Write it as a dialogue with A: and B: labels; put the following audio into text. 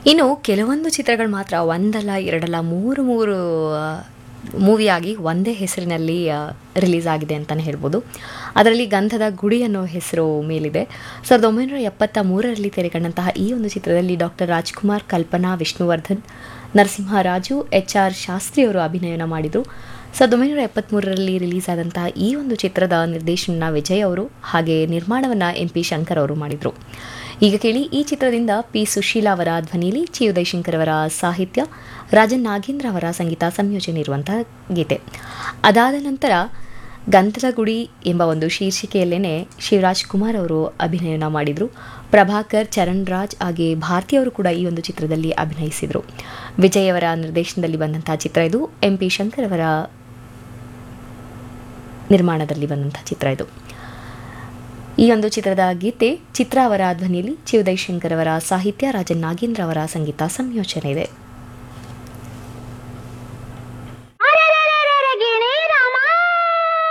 A: ಇನ್ನು ಕೆಲವೊಂದು ಚಿತ್ರಗಳು ಮಾತ್ರ ಒಂದಲ್ಲ ಎರಡಲ್ಲ ಮೂರು ಮೂರು ಮೂವಿಯಾಗಿ ಒಂದೇ ಹೆಸರಿನಲ್ಲಿ ರಿಲೀಸ್ ಆಗಿದೆ ಅಂತಲೇ ಹೇಳ್ಬೋದು ಅದರಲ್ಲಿ ಗಂಧದ ಗುಡಿ ಅನ್ನೋ ಹೆಸರು ಮೇಲಿದೆ ಸಾವಿರದ ಒಂಬೈನೂರ ಎಪ್ಪತ್ತ ಮೂರರಲ್ಲಿ ತೆರೆಕಂಡಂತಹ ಈ ಒಂದು ಚಿತ್ರದಲ್ಲಿ doctor Rajkumar Kalpana Vishnuvardhan Narasimharaju H R Shastri ಅವರು ಅಭಿನಯನ ಮಾಡಿದರು ಸಾವಿರದ ಒಂಬೈನೂರ ಎಪ್ಪತ್ತ್ಮೂರರಲ್ಲಿ ರಿಲೀಸ್ ಆದಂತಹ ಈ ಒಂದು ಚಿತ್ರದ ನಿರ್ದೇಶನ ವಿಜಯ್ ಅವರು ಹಾಗೆ ನಿರ್ಮಾಣವನ್ನು ಎಂ ಪಿ ಶಂಕರ್ ಅವರು ಮಾಡಿದರು ಈಗ ಕೇಳಿ ಈ ಚಿತ್ರದಿಂದ ಪಿ ಸುಶೀಲಾ ಅವರ ಧ್ವನಿಯಲ್ಲಿ ಚಿ ಉದಯಶಂಕರ್ ಅವರ ಸಾಹಿತ್ಯ ರಾಜನ್ ನಾಗೇಂದ್ರ ಅವರ ಸಂಗೀತ ಸಂಯೋಜನೆ ಇರುವಂತಹ ಗೀತೆ ಅದಾದ ನಂತರ ಗಂಧದ ಗುಡಿ ಎಂಬ ಒಂದು ಶೀರ್ಷಿಕೆಯಲ್ಲೇನೆ ಶಿವರಾಜ್ ಕುಮಾರ್ ಅವರು ಅಭಿನಯನ ಮಾಡಿದರು ಪ್ರಭಾಕರ್ ಚರಣ್ ರಾಜ್ ಹಾಗೆ ಭಾರತಿ ಅವರು ಕೂಡ ಈ ಒಂದು ಚಿತ್ರದಲ್ಲಿ ಅಭಿನಯಿಸಿದರು ವಿಜಯ್ ಅವರ ನಿರ್ದೇಶನದಲ್ಲಿ ಬಂದಂತಹ ಚಿತ್ರ ಇದು ಎಂ ಪಿ ಶಂಕರ್ ಅವರ ನಿರ್ಮಾಣದಲ್ಲಿ ಬಂದಂತಹ ಚಿತ್ರ ಇದು ಈ ಒಂದು ಚಿತ್ರದ ಗೀತೆ ಚಿತ್ರ ಅವರ ಧ್ವನಿಯಲ್ಲಿ ಚಿ ಉದಯಶಂಕರ್ ಅವರ ಸಾಹಿತ್ಯ ರಾಜನ್ ನಾಗೇಂದ್ರ ಅವರ ಸಂಗೀತ ಸಂಯೋಜನೆ ಇದೆ